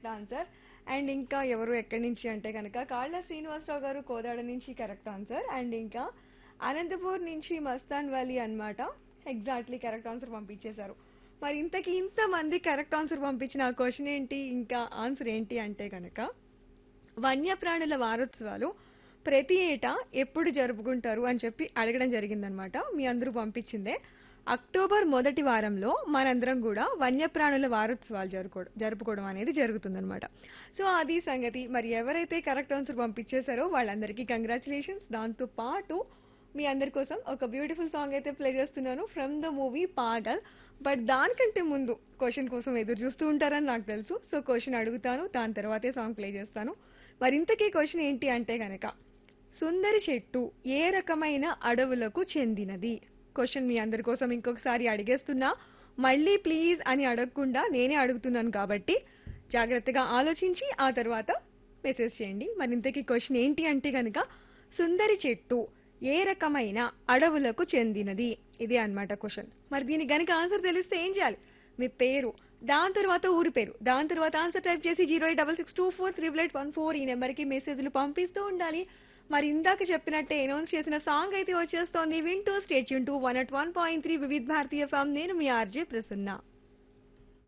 answer and ఇంకా ఎవరు ఎక్కడి నుంచి అంటే కనుక కాళ్ళ శ్రీనివాసరావు గారు కోదాడ నుంచి కరెక్ట్ ఆన్సర్ అండ్ ఇంకా అనంతపూర్ నుంచి మస్తాన్ వ్యాలీ అన్నమాట ఎగ్జాక్ట్లీ కరెక్ట్ ఆన్సర్ పంపించేశారు మరి ఇంతకీ ఇంతమంది కరెక్ట్ ఆన్సర్ పంపించిన క్వశ్చన్ ఏంటి ఇంకా ఆన్సర్ ఏంటి అంటే కనుక వన్యప్రాణుల వారోత్సవాలు ప్రతి ఏటా ఎప్పుడు జరుపుకుంటారు అని చెప్పి అడగడం జరిగిందనమాట మీ అందరూ పంపించిందే అక్టోబర్ మొదటి వారంలో మనందరం కూడా వన్యప్రాణుల వారోత్సవాలు జరుపుకోవడం జరుపుకోవడం అనేది జరుగుతుందన్నమాట సో అది సంగతి మరి ఎవరైతే కరెక్ట్ ఆన్సర్ పంపించేశారో వాళ్ళందరికీ కంగ్రాచులేషన్స్ దాంతో పాటు మీ అందరి కోసం ఒక బ్యూటిఫుల్ సాంగ్ అయితే ప్లే చేస్తున్నాను from the movie Paagal but దానికంటే ముందు క్వశ్చన్ కోసం ఎదురు చూస్తూ ఉంటారని నాకు తెలుసు సో క్వశ్చన్ అడుగుతాను దాని తర్వాతే సాంగ్ ప్లే చేస్తాను మరి ఇంతకీ క్వశ్చన్ ఏంటి అంటే కనుక సుందరి చెట్టు ఏ రకమైన అడవులకు చెందినది క్వశ్చన్ మీ అందరి కోసం ఇంకొకసారి అడిగేస్తున్నా మళ్ళీ ప్లీజ్ అని అడగకుండా నేనే అడుగుతున్నాను కాబట్టి జాగ్రత్తగా ఆలోచించి ఆ తర్వాత మెసేజ్ చేయండి మరి ఇంతకీ క్వశ్చన్ ఏంటి అంటే కనుక సుందరి చెట్టు ఏ రకమైన అడవులకు చెందినది ఇదే అన్నమాట క్వశ్చన్ మరి దీనికి గనుక ఆన్సర్ తెలిస్తే ఏం చేయాలి మీ పేరు దాని తర్వాత ఊరి పేరు దాని తర్వాత ఆన్సర్ టైప్ చేసి zero eight double six two four triple eight one four ఈ నెంబర్కి మెసేజ్లు పంపిస్తూ ఉండాలి మరి ఇందాక చెప్పినట్టే అనౌన్స్ చేసిన సాంగ్ అయితే వచ్చేస్తోంది వింటూ stay tuned two one at one point three Vividh Bharati FM నేను మీ ఆర్జే ప్రసన్న